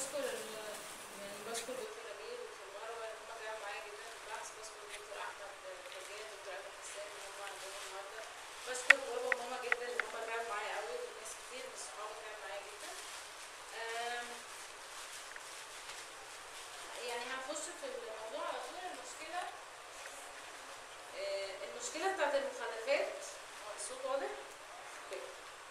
بشكر ال- يعني بشكر دكتور نبيل ودكتور مروه ان هم تعبوا معايا جدا في البحث بشكر دكتور احمد فجاه ودكتور احمد حسان ان هم عندنا النهارده بشكر بابا وماما جدا ان هم تعبوا معايا قوي وناس كتير من صحابي تعبوا معايا جدا آم، يعني هنخش في الموضوع على طول المشكله آه، المشكله بتاعت المخلفات هو الصوت واضح؟ اوكي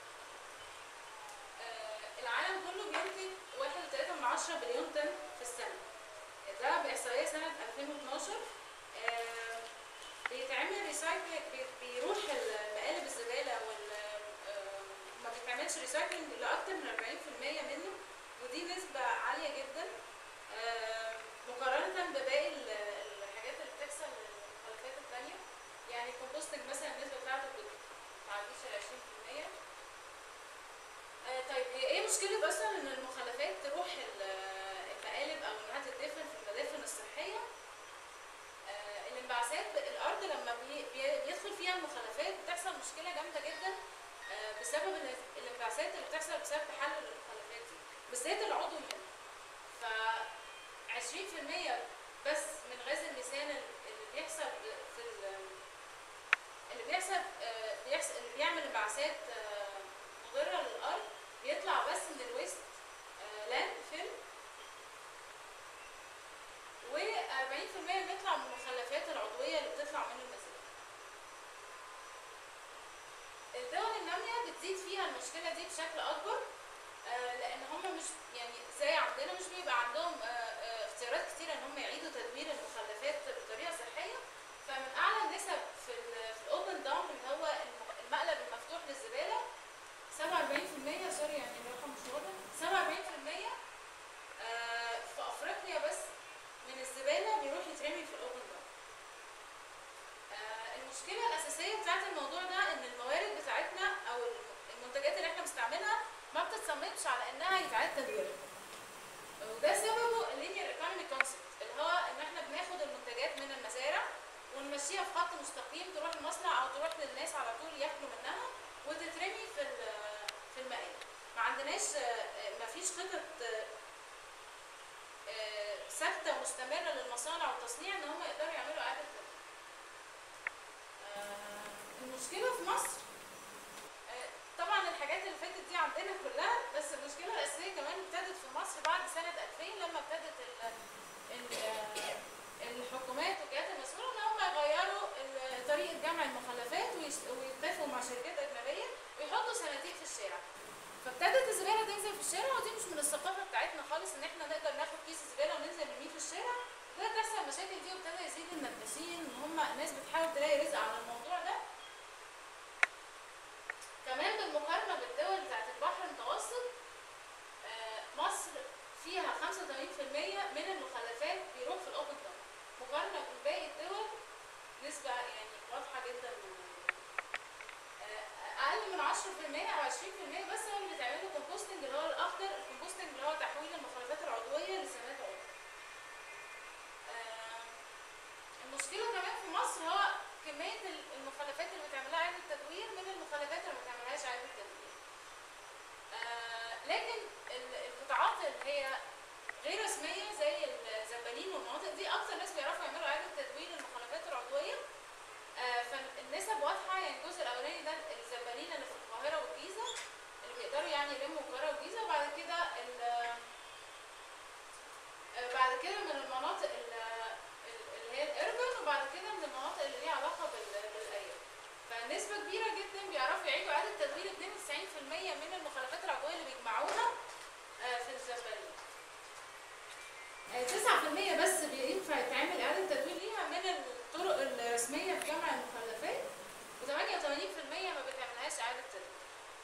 آه، العالم كله بينتج 1.3 بليون طن في السنة ده بإحصائية سنة 2012 آه، بيتعمل ريسايكل بيروح المقالب الزبالة وال آه، ما بيتعملش ريسايكلينج لأكتر من 40% منه ودي نسبة عالية جدا آه، مقارنة بباقي ال- الحاجات اللي بتحصل للمخلفات التانية يعني الكومبوستنج مثلا النسبة بتاعته بتعديش ال 20% آه، طيب هي ايه مشكلة اصلا ان المخلفات تروح ال- المقالب او انها تدفن في المدافن الصحية آه، الانبعاثات الارض لما بي- بي- بيدخل فيها المخلفات بتحصل مشكلة جامدة جدا آه، بسبب ال- الانبعاثات اللي بتحصل بسبب تحلل المخلفات دي بالذات العضوي منها ف 20% بس من غاز الميثان اللي بيحصل ب- في ال- اللي بيحصل آه، بيحصل اللي بيعمل انبعاثات آه، مضرة للأرض بيطلع بس من الويست لاند فيل و40% بيطلع من المخلفات العضوية اللي بتطلع من المزارع. الدول النامية بتزيد فيها المشكلة دي بشكل أكبر آه، لأن هم مش يعني زي عندنا مش بيبقى عندهم آه، آه، اختيارات كتيرة إن هم يعيدوا تدوير المخلفات بطريقة صحية فمن أعلى النسب في ال في الأوبن داون اللي هو الم- المقلب المفتوح للزبالة 47% سوري يعني الرقم مش واضح 47% آه، في افريقيا بس من الزباله بيروح يترمي في الاوبن داون آه، المشكله الاساسيه بتاعت الموضوع ده ان الموارد بتاعتنا او الم- المنتجات اللي احنا بنستعملها ما بتتصممش على انها يتعاد تدويرها وده سببه اللينير ايكونومي كونسبت اللي هو ان احنا بناخد المنتجات من المزارع ونمشيها في خط مستقيم تروح المصنع او تروح للناس على طول ياكلوا منها وتترمي في ال- في المقالب ما عندناش ما فيش خطط آه، آه، ثابته مستمره للمصانع والتصنيع ان هم يقدروا يعملوا اعاده تدوير. آه، المشكله في مصر آه، طبعا الحاجات اللي فاتت دي عندنا كلها بس المشكله الاساسيه كمان ابتدت في مصر بعد سنه 2000 لما ابتدت ال- ال- آه، الحكومات والجهات المسؤوله ان هم يغيروا ال- طريقه جمع المخلفات ويش- ويتفقوا مع شركات اجنبيه ويحطوا صناديق في الشارع فابتدت الزباله تنزل في الشارع ودي مش من الثقافه بتاعتنا خالص ان احنا نقدر ناخد كيس زباله وننزل نرميه في الشارع ابتدت تحصل المشاكل دي وابتدى يزيد النباشين ان هم ناس بتحاول تلاقي رزق على الموضوع ده كمان بالمقارنه بالدول بتاعت البحر المتوسط آه، مصر فيها 85% من المخلفات بيروح في الاوبن داون مقارنه بباقي الدول نسبه يعني واضحه جدا آه، اقل من 10% او 20% بس هو اللي بيتعمل له كومبوستنج اللي هو الاخضر الكومبوستنج اللي هو تحويل المخلفات العضويه لسمات عضويه آه، المشكله كمان في مصر هو كميه ال- المخلفات اللي بتعملها اعاده تدوير من المخلفات اللي ما بتعملهاش اعاده تدوير آه، لكن ال- القطاعات اللي هي غير رسميه زي الزبالين والمناطق دي اكتر ناس بيعرفوا يعملوا اعاده تدوير للمخلفات العضويه آه، فالنسب واضحه يعني الجزء الاولاني ده الزبالين اللي في القاهره والجيزه اللي بيقدروا يعني يلموا القاهره والجيزه وبعد كده ال- آه، بعد كده من المناطق ال- ال- اللي هي الاربن وبعد كده من المناطق اللي ليها علاقه بال- بالايام فنسبه كبيره جدا بيعرفوا يعيدوا اعاده تدوير 92% من المخلفات العضويه اللي بيجمعوها آه، في الزبالين آه، 9% بس بينفع يتعمل اعاده تدوير ليها من الطرق الرسميه في جمع المخلفات و88% ما بتعملهاش اعاده تدوير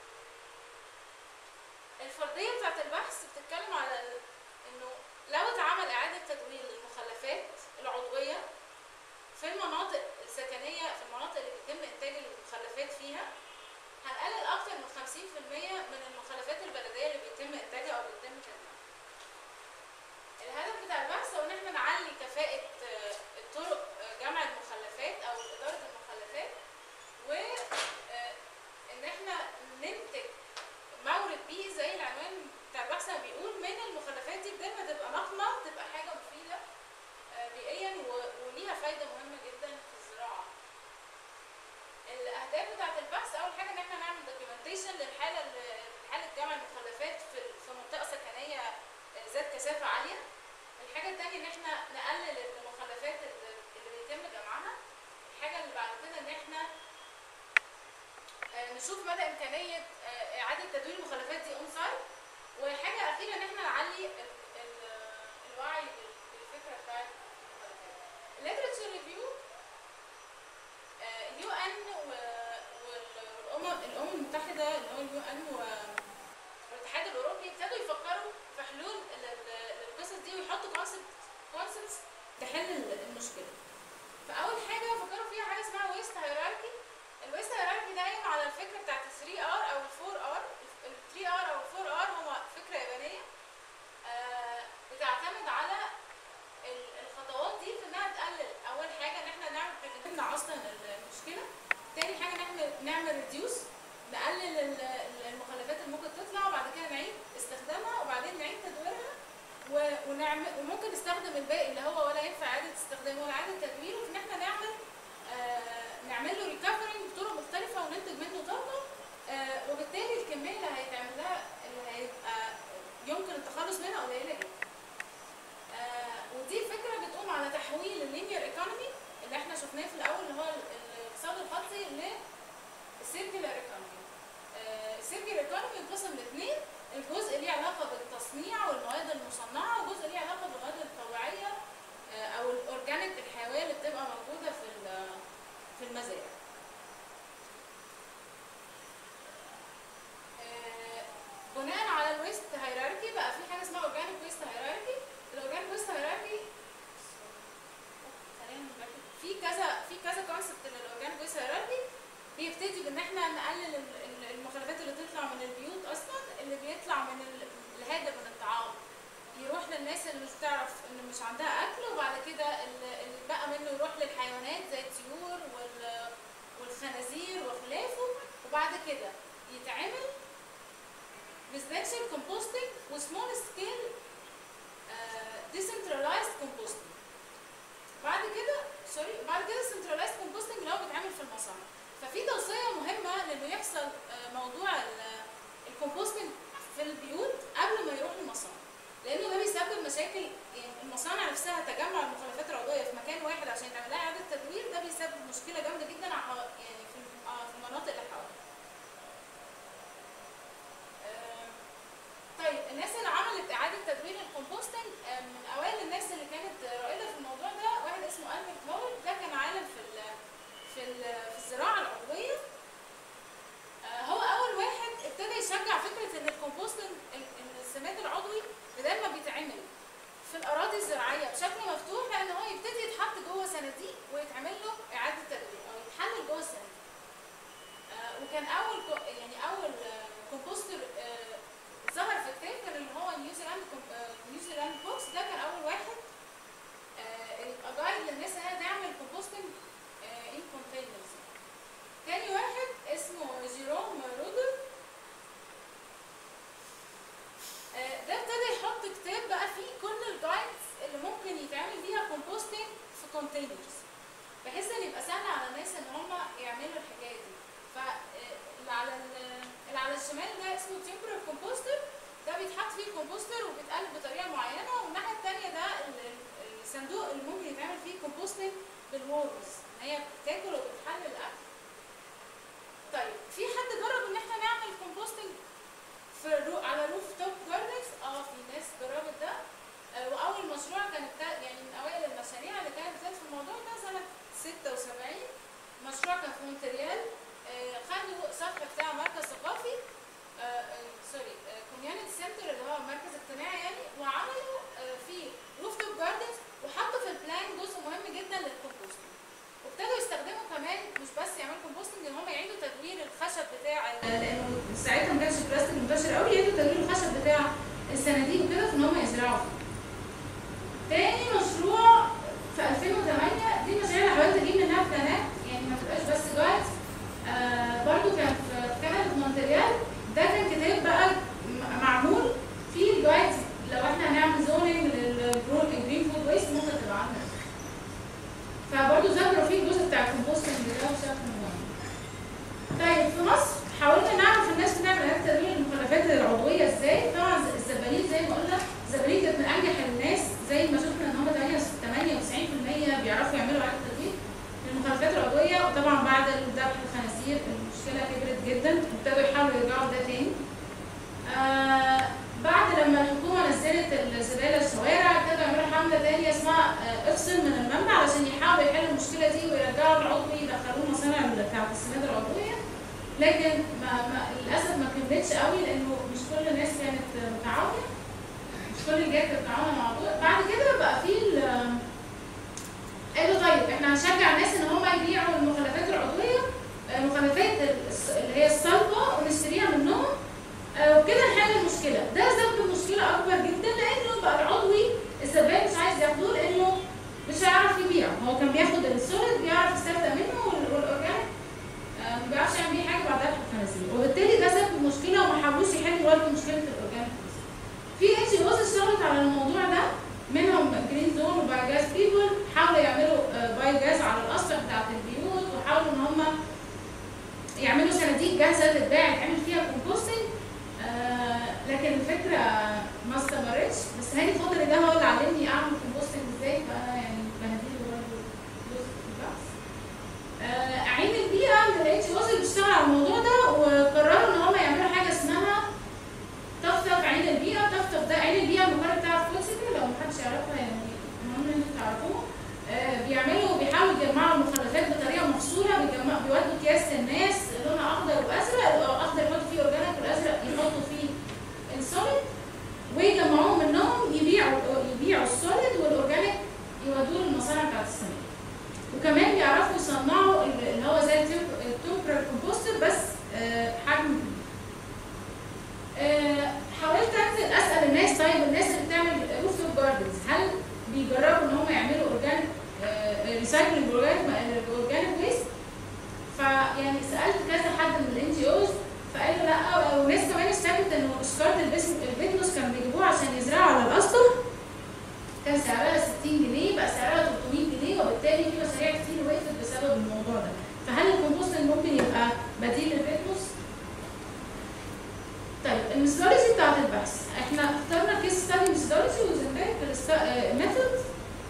الفرضيه بتاعت البحث بتتكلم على ال- انه لو اتعمل اعاده تدوير للمخلفات العضويه في المناطق السكنيه في المناطق اللي بيتم انتاج المخلفات فيها هنقلل اكتر من 50% من المخلفات البلديه اللي بيتم انتاجها او بيتم تجميعها الهدف بتاع البحث هو ان احنا نعلي كفاءة آه، الطرق آه، جمع المخلفات او ادارة المخلفات و آه، ان احنا ننتج مورد بيئي زي العنوان بتاع البحث ما بيقول من المخلفات دي بداية حاولنا ان احنا آه، نشوف مدى امكانيه آه، اعاده تدوير المخلفات دي اون سايت وحاجه اخيره ان احنا نعلي ال- ال- الوعي بال- بالفكره بتاعت المخلفات الليترشر ريفيو اليو ان والامم الامم المتحده اللي هو اليو ان والاتحاد الاوروبي ابتدوا يفكروا في حلول لل- للقصص دي ويحطوا كونسبت كونسبتس تحل ال- المشكله فاول حاجه فكروا فيها حاجه اسمها ويست هيراركي الويست هيراركي ده قايم على الفكره بتاعت ال 3 ار او ال 4 ار ال 3 ار او ال 4 ار هو فكره يابانيه آه، بتعتمد على ال- الخطوات دي في انها تقلل اول حاجه ان احنا نعمل نمنع اصلا المشكله تاني حاجه نعمل نعمل ريديوس نقلل ال- ال- المخلفات اللي ممكن تطلع وبعد كده نعيد استخدامها وبعدين نعيد تدويرها و- ونعمل وممكن نستخدم الباقي اللي هو ولا ينفع اعاده استخدامه ولا اعاده تدويره في ان احنا نعمل آه نعمل له ريكفرنج بطرق مختلفه وننتج منه طاقه آه وبالتالي الكميه اللي هيتعمل لها اللي هيبقى يمكن التخلص منها قليله جدا. آه ودي فكره بتقوم على تحويل اللينير ايكونومي اللي احنا شفناه في الاول اللي هو ال- الاقتصاد الخطي للسيركلر ايكونومي. السيركلر ايكونومي ينقسم لاثنين الجزء ليه علاقه بالتصنيع والمواد المصنعه وجزء ليه علاقه بالمواد الطبيعيه آه، او الاورجانيك الحيويه اللي بتبقى موجوده في ال- في المزارع. آه، بناء على الويست هيراركي بقى في حاجه اسمها اورجانيك ويست هيراركي الاورجانيك ويست هيراركي في كذا في كذا كونسبت للاورجانيك ويست هيراركي بيبتدي بان احنا نقلل ال- ال- المخلفات اللي تطلع من البيوت اصلا اللي بيطلع من ال- الهادر من الطعام يروح للناس اللي مش بتعرف ان مش عندها اكل وبعد كده ال- اللي بقى منه يروح للحيوانات زي الطيور وال- والخنازير وخلافه وبعد كده يتعمل residential composting وسمول سكيل decentralized composting بعد كده سوري بعد كده centralized composting اللي هو بيتعمل في المصانع ففي توصيه مهمه لانه يحصل آه، موضوع الكومبوستنج في البيوت قبل ما يروح المصانع لانه ده بيسبب مشاكل يعني المصانع نفسها تجمع المخلفات العضويه في مكان واحد عشان يتعمل لها اعاده تدوير ده بيسبب مشكله جامده جدا على يعني في الم- آه، في المناطق اللي حواليها آم، طيب الناس اللي عملت اعاده تدوير الكومبوستنج آم، من اوائل الناس اللي كانت رائده في الموضوع ده واحد اسمه البرت هول ده كان عالم في ال في ال- في الزراعه العضويه آه، هو اول واحد ابتدى يشجع فكره ان الكومبوستنج ال- ان السماد العضوي بدل ما بيتعمل في الاراضي الزراعيه بشكل مفتوح لان هو يبتدي يتحط جوه صناديق ويتعمل له اعاده تدوير او يتحلل جوه الصناديق آه، وكان اول كو- يعني اول آه، كومبوستر آه، ظهر في كتاب كان اللي هو نيوزيلاند كوم- آه، نيوزيلاند بوكس ده كان اول واحد آه، يبقى جايد للناس انها تعمل كومبوستنج ان كونتينرز تاني واحد اسمه جيروم رودر آه، ده ابتدى يحط كتاب بقى فيه كل الجايدز اللي ممكن يتعمل بيها كومبوستنج في كونتينرز بحيث ان يبقى سهل على الناس ان هم يعملوا الحكايه دي فاللي على ال- اللي على الشمال ده اسمه تيمبرال كومبوستر ده بيتحط فيه الكومبوستر وبيتقلب بطريقه معينه والناحيه الثانيه ده ال- ال- الصندوق اللي ممكن يتعمل فيه كومبوستنج بالورمز ان هي بتاكل وبتحلل الاكل طيب في حد جرب ان احنا نعمل كومبوستنج في الرو... على روف توب جاردنز اه في ناس جربت ده آه واول مشروع كان بتا... يعني من اوائل المشاريع اللي كانت بتاعت في الموضوع ده سنه 76 مشروع كان في مونتريال آه خدوا السطح بتاع مركز ثقافي آه آه سوري كوميونتي سنتر اللي هو مركز اجتماعي يعني وعملوا آه فيه روف توب جاردنز وحطوا في البلان جزء مهم جدا للكومبوستنج وابتدوا يستخدموا كمان مش بس يعملوا كومبوستنج ان هم يعيدوا تدوير الخشب بتاع لانه ساعتها ما كانش البلاستيك منتشر قوي يعيدوا تدوير الخشب بتاع الصناديق وكده في ان هم يزرعوا فيه. تاني مشروع في 2008 دي مشاريع اللي حاولت اجيب منها بلانات يعني ما تبقاش بس جايد آه برضو كان في في كندا في مونتريال ده كان كتاب بقى م- معمول فيه الجايد لو احنا هنعمل زوننج للجرين فود ويست ممكن تبقى عامله ازاي. فبرضه ذكروا فيه الجزء بتاع الكومبوستنج ده بشكل مهم. طيب في مصر حاولنا نعرف الناس بتعمل اعاده تدوير المخلفات العضويه ازاي طبعا الزبالين زي ما قلنا الزبالين كانت من لكن ما ما للاسف ما كملتش قوي لانه مش كل الناس كانت متعاونه مش كل الجهات كانت متعاونه مع بعض بعد كده بقى في ال- قالوا طيب احنا هنشجع الناس ان هم يبيعوا المخلفات العضويه آه، مخلفات الس- اللي هي الصلبه ونشتريها منهم آه، وبكده نحل المشكله ده سبب مشكله اكبر جدا لانه بقى العضوي الزبائن مش عايز ياخدوه لانه مش هيعرف يبيعه هو كان بياخد السوليد بيعرف يستخدم منه وال- والاورجانيك آه، ما بيعرفش يعمل بيه حاجه بعدها في الخنازير وبالتالي ده سبب مشكله وما حاولوش يحلوا برضه مشكله الاورجانيك في ان جي اوز اشتغلت على الموضوع ده منهم جرين زون وباي جاز بيبل حاولوا يعملوا باي جاز على الاسطح بتاعت البيوت وحاولوا ان هم يعملوا صناديق جاهزه تتباع يتعمل فيها كومبوستنج آه لكن الفكره ما استمرتش بس هاني فضل ده هو اللي علمني اعمل كومبوستنج ازاي فانا يعني بهديله برضه جزء في البحث آه، عين البيئه من الاتش اوز اللي بيشتغل على الموضوع ده وقرروا ان هم يعملوا حاجه اسمها طفطف عين البيئه طفطف ده عين البيئه المقر بتاع فوتسيكل لو محدش يعرفها يعني المهم ان انتوا تعرفوه آه، بيعملوا بيحاولوا يجمعوا المخلفات بطريقه مفصوله بيجمعوا بيودوا اكياس للناس لونها اخضر وازرق الاخضر يحطوا فيه اورجانيك والازرق يحطوا فيه السوليد ويجمعوهم منهم يبيعوا يبيعوا السوليد والاورجانيك يودوه للمصانع بتاعت السمك وكمان بيعرفوا يصنعوا ال- اللي هو زي التوبرال كومبوستر بس آه، حجم كبير. آه، حاولت انزل اسال الناس طيب الناس اللي بتعمل روف توب جاردنز هل بيجربوا ان هم يعملوا اورجانيك ريسايكلينج اورجانيك ويست فيعني سالت كذا حد من الان جي اوز فقالوا لا وناس كمان اشتكت انه اشكاره البس- البيتنوس كانوا بيجيبوها عشان يزرعوا على الاسطح كان سعرها 60 جنيه بقى سعرها 300 جنيه وبالتالي في مشاريع كتير وقفت بسبب الموضوع ده فهل الكومبوستنج ممكن يبقى بديل للبيتنوس؟ طيب الميثودولوجي بتاعت البحث احنا اخترنا كيس ستادي ميثودولوجي وزنباك ميثود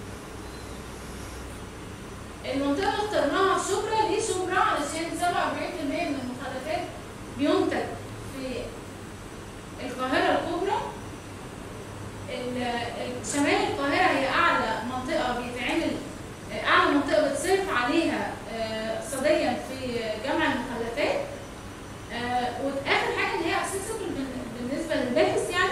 المنطقة اللي اخترناها في شبرا ليه شبرا علشان 47% من المخلفات بينتج في القاهرة الكبرى ال- ال- شمال القاهرة هي أعلى منطقة بيتعمل أعلى منطقة بتصرف عليها آه، صديا في جمع المخلفات آه، وآخر حاجة إن هي accessible بال- بالنسبة للباحث يعني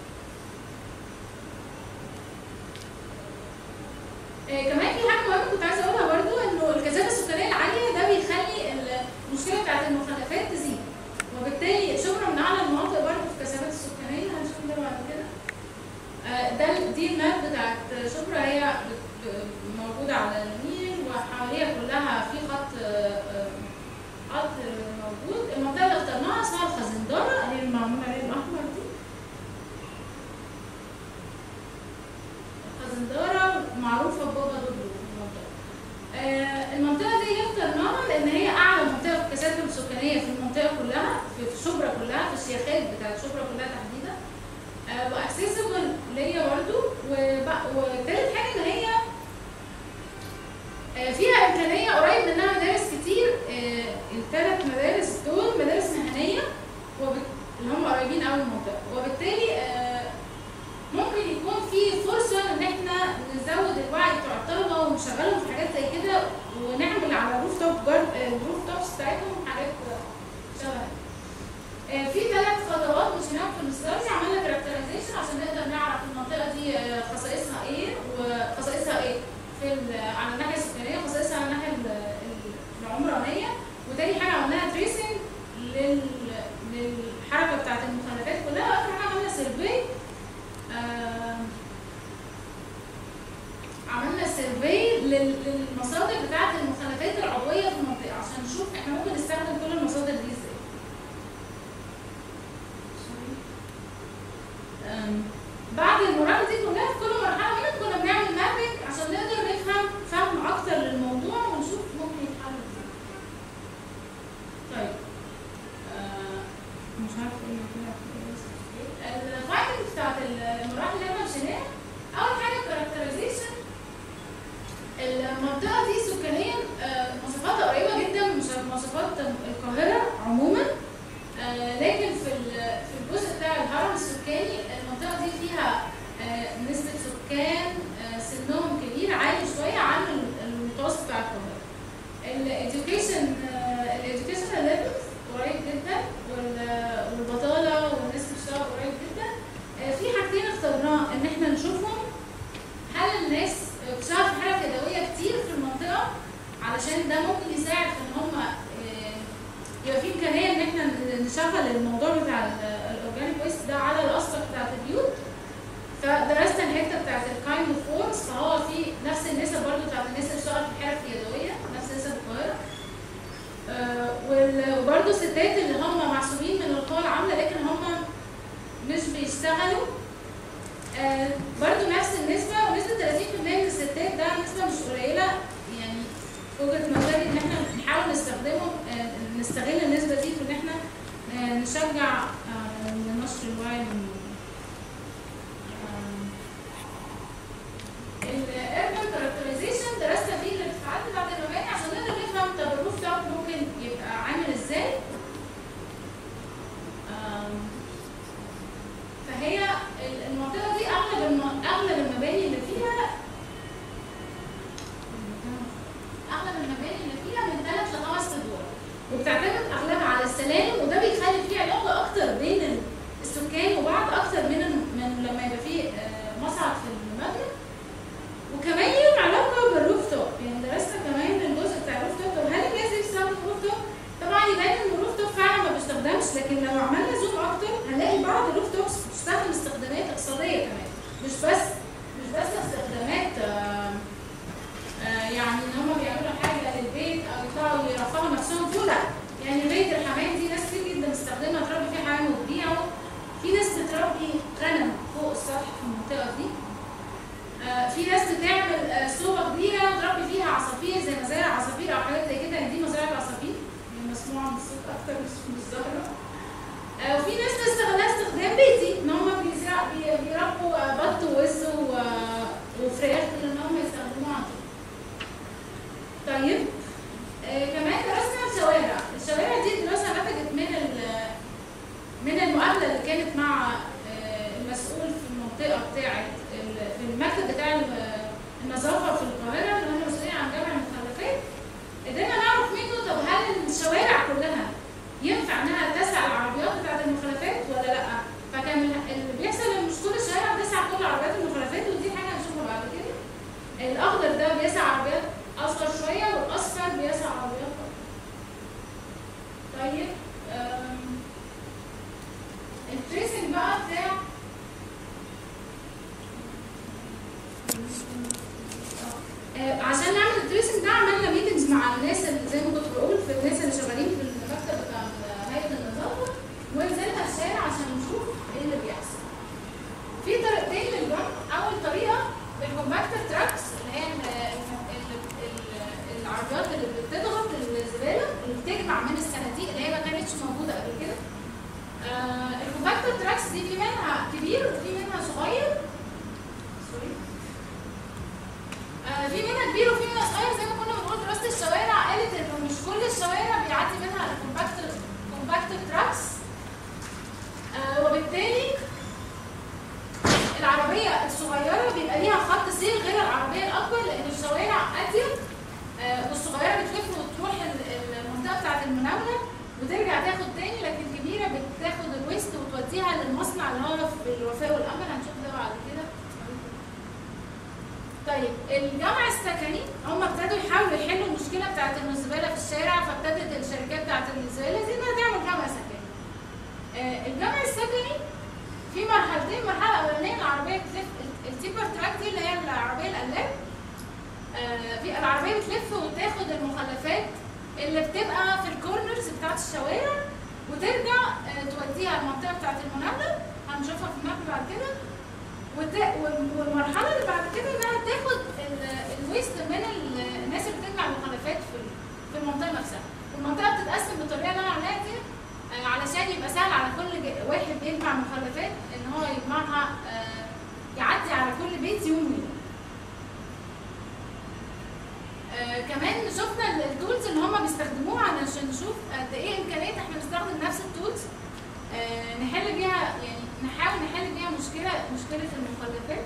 آه، كمان في حاجة مهمة كنت عايزة أقولها برضو إنه الكثافة السكانية العالية ده بيخلي المشكلة بتاعت المخلفات تزيد وبالتالي شبرا من أعلى المناطق برضو في الكثافات السكانية هنشوف ده بعد كده آه، ده دي الماب بتاعت شبرا هي بت- ب- موجودة على النيل وحواليها كلها في خط آه، آه، خط موجود المنطقة اللي اخترناها اسمها الخزندارة اللي هي المعمولة عليها الأحمر دي الخزندارة معروفة ببابا دودو المنطقة آه، المنطقة دي ليه اخترناها لأن هي أعلى منطقة في الكثافة السكانية في المنطقة كلها في في شبرا كلها في الشيخات بتاعت شبرا كلها تحديدا آه، واكسسبل ليا برضو وب- وتالت حاجه ان هي آه، فيها امكانيه قريب منها مدارس كتير الثلاث مدارس دول مدارس مهنيه وبت... اللي هم قريبين قوي من المنطقه وبالتالي آه، ممكن يكون في فرصه ان احنا نزود الوعي بتوع الطلبه ونشغلهم في حاجات زي كده ونعمل على الروف توب جارد الروف توبس بتاعتهم حاجات شبه آه، في ثلاث خطوات مشيناهم في المسترجع عملنا كاركترايزيشن عشان نقدر نعرف المنطقه دي آه، خصائصها ايه وخصائصها ايه في ال- على الناحيه السكانيه وخصائصها على الناحيه ال- ال- العمرانيه وتاني حاجه عملناها تريسنج لل للحركه بتاعت المخلفات كلها واخر حاجه عملنا سيرفي عملنا سيرفي للمصادر بتاعت المخلفات العضويه في المنطقه عشان نشوف احنا ممكن نستخدم كل المصادر دي ازاي أم، بعد المراحل دي كلها في كل مرحله منهم كنا بنعمل مابنج عشان نقدر نفهم فهم اكتر للموضوع ونشوف ممكن يتحل ازاي. طيب آه، مش عارفه ايه كده الفايندنجز بتاعت المراحل اللي احنا مشيناها اول حاجه الكاركترايزيشن المنطقه دي سكانيا آه، مواصفاتها قريبه جدا من مواصفات القاهره عموما آه، لكن في ال- في الجزء بتاع الهرم السكاني المنطقه دي فيها آه، نسبه سكان آه، سنهم كبير عالي شويه عن ال- المتوسط بتاع القاهره. الاديوكيشن الاديوكيشن ليفلز قريبه لكن ده ممكن يساعد في ان هم يبقى في امكانيه ان احنا نشغل الموضوع بتاع الاورجانيك ويست ده على الاسطح بتاعت البيوت فدرست الحته بتاعت الكايند اوف فورس فهو في نفس النسب برضه بتاعت الناس اللي اشتغلت في الحرف اليدويه نفس نسب القاهره آه، وال- وبرضه الستات اللي هم محسوبين من القوى العامله لكن هم مش بيشتغلوا آه، برضه نفس النسبه ونسبه 30% من الستات ده نسبه مش قليله يعني وجهه نظري ان احنا نحاول نستخدمه آه، نستغل النسبه دي في ان احنا آه، نشجع آه، نشر الوعي بالموضوع. الاربن كاركترايزيشن درست فيه الارتفاعات بتاعت المباني عشان نقدر نفهم طب الروف توب ممكن يبقى عامل ازاي آم، فهي ال- المنطقه دي اغلب الم- اغلب المباني اللي فيها اغلب المباني اللي فيها من ثلاث لخمس ادوار وبتعتمد اغلبها على السلالم وده بيخلي فيه علاقه اكتر بين ال- السكان وبعض اكتر من ال- من لما يبقى فيه آه، مصعد في المبنى وكمان ليهم علاقه بالروف توب يعني درست كمان الجزء بتاع الروف توب طب هل الناس دي بتستخدم الروف توب؟ طبعا يبان ان الروف توب فعلا ما بيستخدمش لكن لو عملنا زوم اكتر هنلاقي بعض الروف توبس بتستخدم استخدامات اقتصاديه كمان مش بس مش بس استخدامات آه، آه، يعني ان هم بيعملوا حاجه للبيت او يطلعوا يرفعوا نفسهم فيه لا يعني بيت الحمام دي ناس كتير جدا بتستخدمها تربي فيه حمام وتبيعه في ناس بتربي غنم فوق السطح في المنطقه دي آه، في ناس بتعمل آه، صوبه كبيره وتربي فيها عصافير زي مزارع عصافير او حاجات زي كده يعني دي مزارع العصافير يعني مسموعه من الصوت اكتر مش مش ظاهره آه، وفي ناس بتستخدمها استخدام بيتي ان هم بيزرع بي- بيربوا آه، بط ووز و- وفراخ ان هم يستخدموها على طول. طيب آه، كمان درسنا الشوارع الشوارع دي دراسه نتجت من ال- من المقابله اللي كانت مع آه، المسؤول في المنطقه بتاعه ال- في المكتب بتاع ال- النظافه في القاهره اللي هم مسؤولين عن جمع المخلفات قدرنا نعرف منه طب هل الشوارع كلها ينفع انها تسع العربيات بتاعت المخلفات ولا لا؟ فكان اللي بيحصل ان مش كل الشوارع بتسع كل عربيات المخلفات ودي حاجه هنشوفها بعد كده. الاخضر ده بيسع عربيات اصغر شويه والاصفر بيسع عربيات اكبر. طيب أم، التريسنج بقى بتاع آه، عشان نعمل التريسنج ده عملنا ميتنجز مع الناس اللي زي ما كنت بقول في الناس اللي شغالين في المكتب بتاع هيئه النظافه ونزلنا الشارع عشان نشوف ايه اللي بيحصل. في طريقتين للجمع، اول طريقه بالكومباكتر تراكس اللي هي ال- ال- ال- العربيات اللي بتضغط الزباله اللي بتجمع من الصناديق اللي هي ما كانتش موجوده قبل كده. آه الكومباكتر تراكس دي في منها كبير وفي منها صغير. سوري. آه، في منها كبير وفي منها صغير زي ما كنا بنقول دراسه الشوارع قالت انه مش كل الشوارع بيعدي منها الكومباكت كومباكت تراكس آه، وبالتالي العربيه الصغيره بيبقى ليها خط سير غير العربيه الاكبر لان الشوارع اضيق آه، والصغيره بتلف وتروح ال- ال- المنطقه بتاعه المناوله وترجع تاخد تاني لكن الكبيره بتاخد الويست وتوديها للمصنع اللي هو في الوفاء والامل هنشوف ده بعد كده طيب الجمع السكني هم ابتدوا يحاولوا يحلوا المشكله بتاعت انه الزباله في الشارع فابتدت الشركات بتاعت الزباله دي انها تعمل جمع سكني. آه الجمع السكني في مرحلتين، المرحله الاولانيه العربيه بتلف التيبر تراك دي اللي هي العربيه القلاب آه في العربيه بتلف وتاخد المخلفات اللي بتبقى في الكورنرز بتاعت الشوارع وترجع آه توديها المنطقه بتاعت المناوله هنشوفها في الماب بعد كده وت- وال- والمرحله اللي بعد كده انها تاخد ال- الويست من ال- الناس اللي بتجمع المخلفات في ال- في المنطقه نفسها والمنطقه بتتقسم بالطريقه اللي انا عاملاها دي آه، علشان يبقى سهل على كل ج- واحد بيجمع مخلفات ان هو يجمعها آه، يعدي على كل بيت يوم ويوم آه، كمان شفنا ال- التولز اللي هم بيستخدموها علشان نشوف قد ايه امكانيه احنا نستخدم نفس التولز آه، نحل بيها يعني نحاول نحل بيها مشكله مشكله المخلفات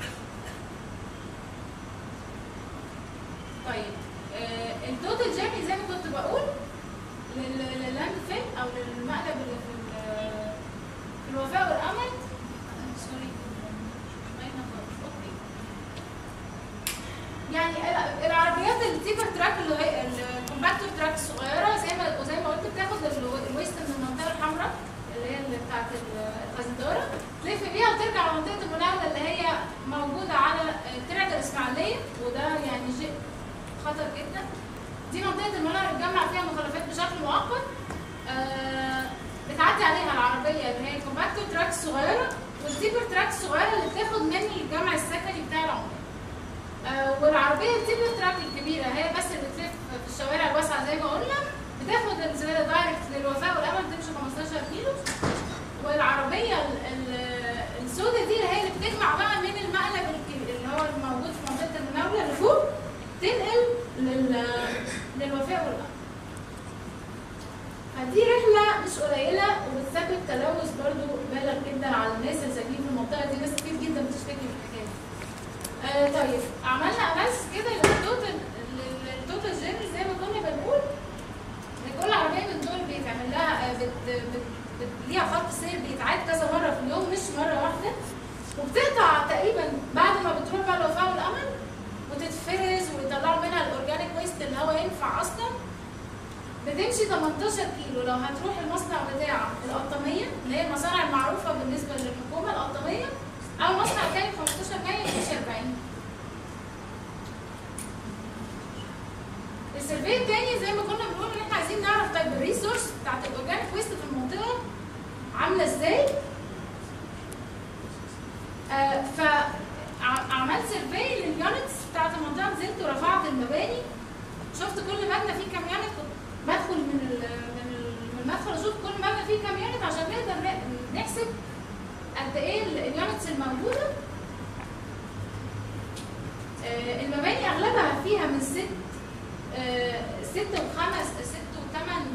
طيب آه، التوتال جيرني زي ما كنت بقول لل- لللاند فيل او للمقلب اللي في ال- في الوفاء والامل آه، سوري مش باينه خالص اوكي يعني ال- العربيات التيبر تراك اللي هي ال- المناطق بتجمع فيها مخلفات بشكل مؤقت آه، بتعدي عليها العربيه اللي هي الكومباكتور تراك الصغيره والتيبر تراك الصغيره اللي بتاخد من الجمع السكني بتاع العمال آه، والعربيه التيبر تراك الكبيره هي بس اللي بتلف في الشوارع الواسعه زي ما قلنا بتاخد الزباله دايركت للوفاء والامل تمشي 15 كيلو والعربيه ال- ال- السوداء دي اللي هي اللي بتجمع بقى من المقلب الك- اللي هو الموجود في منطقه المناوله اللي فوق تنقل لل للوفاء والامل فدي رحله مش قليله وبتسبب تلوث برضو بالغ جدا على الناس اللي ساكنين في المنطقه دي ناس كتير جدا بتشتكي من الحكايه دي. آه طيب عملنا اناليسيس كده للتوتال للتوتال جيرني زي ما كنا بنقول ان كل عربيه من دول بيتعمل لها آه، بت بت بت ليها خط سير بيتعاد كذا مره في اليوم مش مره واحده وبتقطع تقريبا بعد ما بتروح بقى الوفاء والامل وتتفرز ويطلعوا منها الاورجانيك ويست اللي هو ينفع اصلا بتمشي 18 كيلو لو هتروح المصنع بتاع القطاميه اللي هي المصانع المعروفه بالنسبه للحكومه القطاميه او مصنع تاني 15 جاي يمشي 40 السيرفي التاني زي ما كنا بنقول ان احنا عايزين نعرف طيب الريسورس بتاعت الاورجانيك ويست في المنطقه عامله ازاي آه فعملت سيرفي لليونتس بتاعت المنطقه نزلت ورفعت المباني شفت كل مبنى فيه كام يونت كنت بدخل من ال من ال- من المدخل اشوف كل مبنى فيه كام يونت عشان نقدر ن- نحسب قد ايه ال- اليونتس الموجوده آه، المباني اغلبها فيها من ست آه، ست وخمس ست وثمان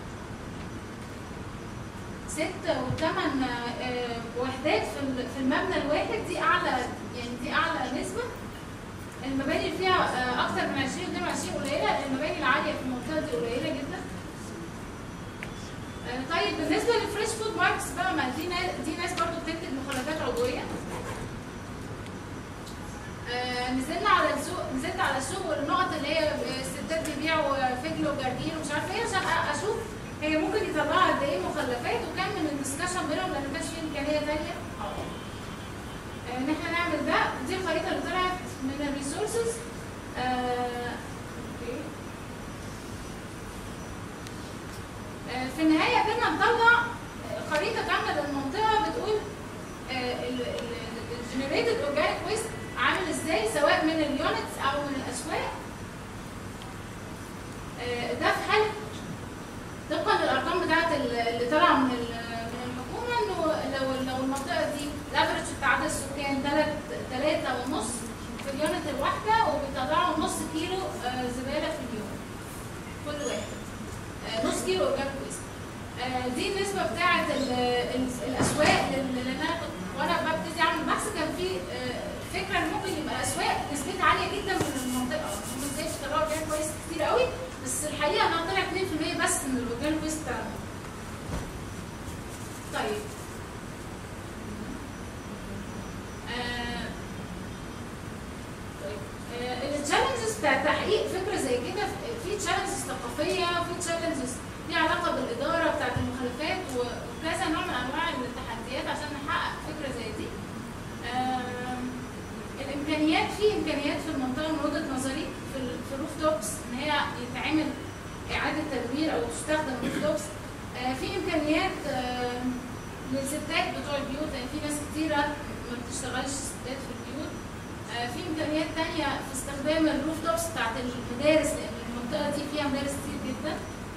ست وثمان آه، وحدات في ال- في المبنى الواحد دي اعلى يعني دي اعلى نسبه المباني اللي فيها آه، اكتر من 20 22 قليله المباني العاليه في المنطقه دي قليله جدا آه، طيب بالنسبه للفريش فود ماركس بقى ما دي ناس دي ناس برضو بتنتج مخلفات عضويه آه، نزلنا على السوق نزلت على السوق والنقط اللي هي الستات بيبيعوا فجل وجرجير ومش عارفه ايه عشان أ- اشوف هي ممكن يطلعوا قد ايه مخلفات وكان من الدسكشن بينهم لان ما كانش في امكانيه ثانيه ان احنا نعمل ده دي الخريطه اللي طلعت من الريسورسز في النهايه قدرنا نطلع خريطه كامله للمنطقه بتقول الجنريتد اورجانيك ويست عامل ازاي سواء من اليونتس او من الاسواق آه، ده في حال طبقا للارقام بتاعت ال- اللي طالعه من ال- من الحكومه انه لو لو المنطقه دي الافرج بتاع عدد السكان تلات تلاتة ونص في اليونت الواحده وبيطلعوا نص كيلو آه، زباله في اليوم كل واحد آه، نص كيلو اورجانيك ويست آه، دي النسبه بتاعت ال- ال- الاسواق لل- لان انا كنت وانا ببتدي اعمل بحث كان في آه، فكره ان ممكن يبقى الاسواق نسبتها عاليه جدا من المنطقه هم ازاي اشتغلوا اورجانيك كويس كتير قوي بس الحقيقه انها طلعت 2% بس من الاورجانيك ويست بتاعنا طيب آه، طيب التشالنجز بتاع تحقيق فكره زي كده في تشالنجز ثقافيه في تشالنجز ليها علاقه بالاداره بتاعت المخالفات وكذا نوع من انواع التحديات عشان نحقق فكره زي دي آم، الامكانيات في امكانيات في المنطقه من وجهه نظري في ال- في الروف توبس ان هي يتعمل اعاده تدوير او تستخدم روف توبس آه، في امكانيات آم، للستات بتوع البيوت لان في ناس كتيره ما بتشتغلش ستات في البيوت آه، في امكانيات تانية في استخدام الروف توبس بتاعت المدارس لان المنطقه دي فيها مدارس كتير جدا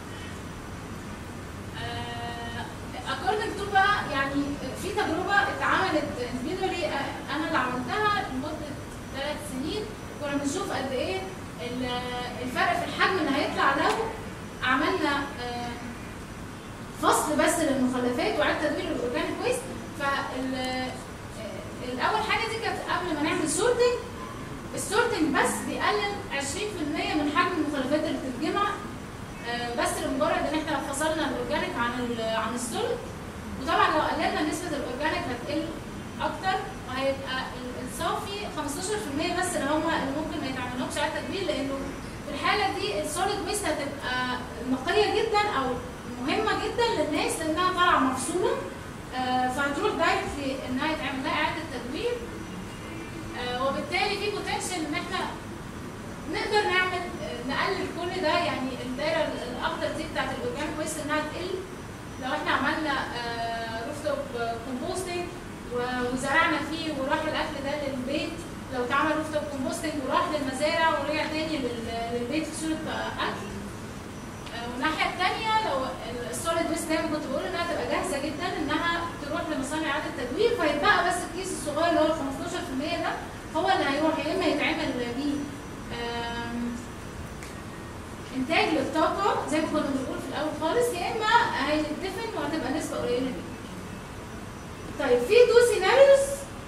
اكوردنج تو بقى يعني في تجربه اتعملت individually آه، انا اللي عملتها لمده ثلاث سنين كنا بنشوف قد ايه ال- الفرق في الحجم اللي هيطلع لو عملنا آه، فصل بس للمخلفات وإعادة تدوير الاورجانيك ويست فال آه، الاول حاجه دي كانت قبل ما نعمل سورتنج السورتنج بس بيقلل 20% من حجم المخلفات اللي بتتجمع آه، بس لمجرد ان احنا فصلنا الاورجانيك عن ال- عن السوليد وطبعا لو قللنا نسبه الاورجانيك هتقل اكتر وهيبقى ال- الصافي 15% بس اللي هم اللي ممكن ما يتعملهمش على تدوير لانه في الحاله دي السوليد ويست هتبقى نقيه جدا او مهمه جدا للناس لانها طالعه مفصوله آه، فهتروح دايركت انها يتعمل لها اعاده تدوير آه، وبالتالي في بوتنشال ان احنا نقدر نعمل نقلل كل ده يعني الدايره الاخضر دي بتاعت الاورجانيك ويست انها تقل لو احنا عملنا روف توب كومبوستنج وزرعنا فيه وراح الاكل ده للبيت لو اتعمل روف توب كومبوستنج وراح للمزارع ورجع تاني لل- للبيت في صوره اكل آه، والناحيه الثانيه لو السوليد ويست زي ما كنت بقول انها تبقى جاهزه جدا انها تروح لمصانع اعاده التدوير فيتبقى بس الكيس الصغير اللي هو ال 15% ده هو اللي هيروح يا اما يتعمل بيه آم، انتاج للطاقه زي ما كنا بنقول في الاول خالص يا اما هيدفن وهتبقى نسبه قليله جدا. طيب في تو سيناريوز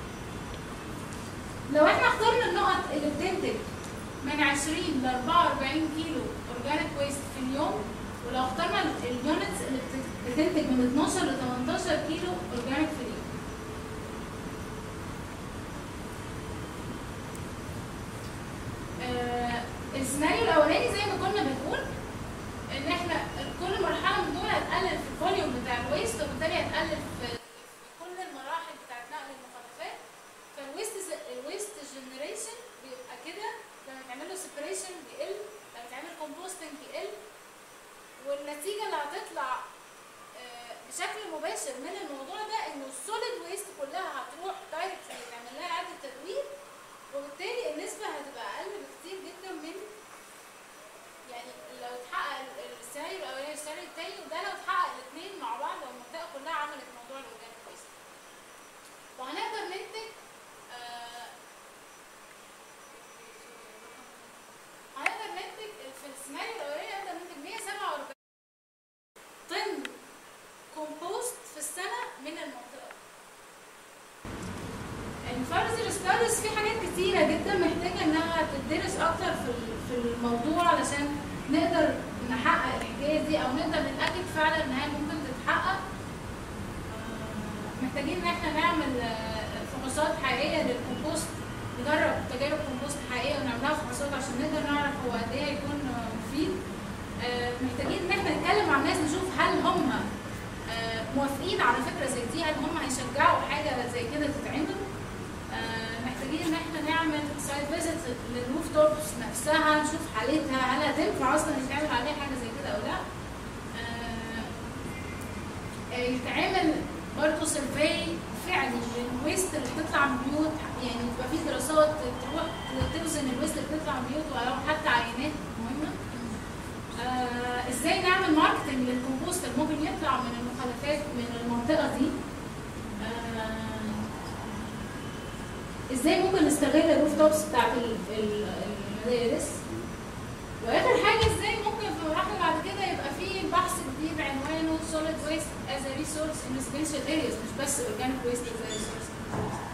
لو احنا اخترنا النقط اللي بتنتج من 20 ل 44 كيلو اورجانيك ويست في اليوم ولو اخترنا اليونتس اللي بت- بتنتج من 12 ل 18 كيلو اورجانيك في اليوم آه، السيناريو الاولاني زي ما كنا بنقول ان احنا كل مرحله من دول هتقلل في الفوليوم بتاع الويست وبالتالي هتقلل في في كل المراحل بتاعت نقل المخلفات فالويست الويست جنريشن بيبقى كده لما يتعمل له سيبريشن بيقل لما يتعمل كومبوستنج بيقل والنتيجه اللي هتطلع آه، بشكل مباشر من الموضوع ده انه السوليد ويست كلها هتروح دايركت يتعمل لها اعاده تدوير وبالتالي النسبه هتبقى اقل بكتير جدا من يعني لو اتحقق ال- السيناريو الاولاني والسيناريو التاني وده لو اتحقق الاثنين مع بعض لو المنطقه كلها عملت موضوع الاورجانيك ويست وهنقدر ننتج آه، هنقدر ننتج في السيناريو الاولاني نقدر ننتج 147 طن كومبوست في السنه من المنطقه الفرز ستارز في حاجات كتيرة جدا محتاجة انها تدرس اكتر في ال- في الموضوع علشان نقدر نحقق الحكاية دي او نقدر نتأكد فعلا انها ممكن تتحقق آه، محتاجين ان احنا نعمل آه، فحوصات حقيقية للكومبوست نجرب تجارب كومبوست حقيقية ونعملها فحوصات عشان نقدر نعرف هو قد ايه هيكون آه، مفيد آه، محتاجين ان احنا نتكلم مع الناس نشوف هل هم آه، موافقين على فكرة زي دي هل هم هيشجعوا حاجة زي كده تتعمل آه، محتاجين ان احنا نعمل سايت فيزيت للروف توبس نفسها نشوف حالتها هل هتنفع اصلا يتعمل عليها حاجه زي كده او لا آه، آه، يتعمل برضه سيرفي فعلي للويست اللي بتطلع من البيوت يعني يبقى في دراسات تروح توزن الويست اللي بتطلع من البيوت ولو حتى عينات مهمه آه، ازاي نعمل ماركتنج للكومبوست اللي ممكن يطلع من المخلفات من المنطقه دي آه، ازاي ممكن نستغل الروف توبس بتاعت ال- ال- المدارس واخر حاجه ازاي ممكن في مراحل بعد كده يبقى في بحث جديد عنوانه solid waste as a resource in residential areas مش بس organic waste as a resource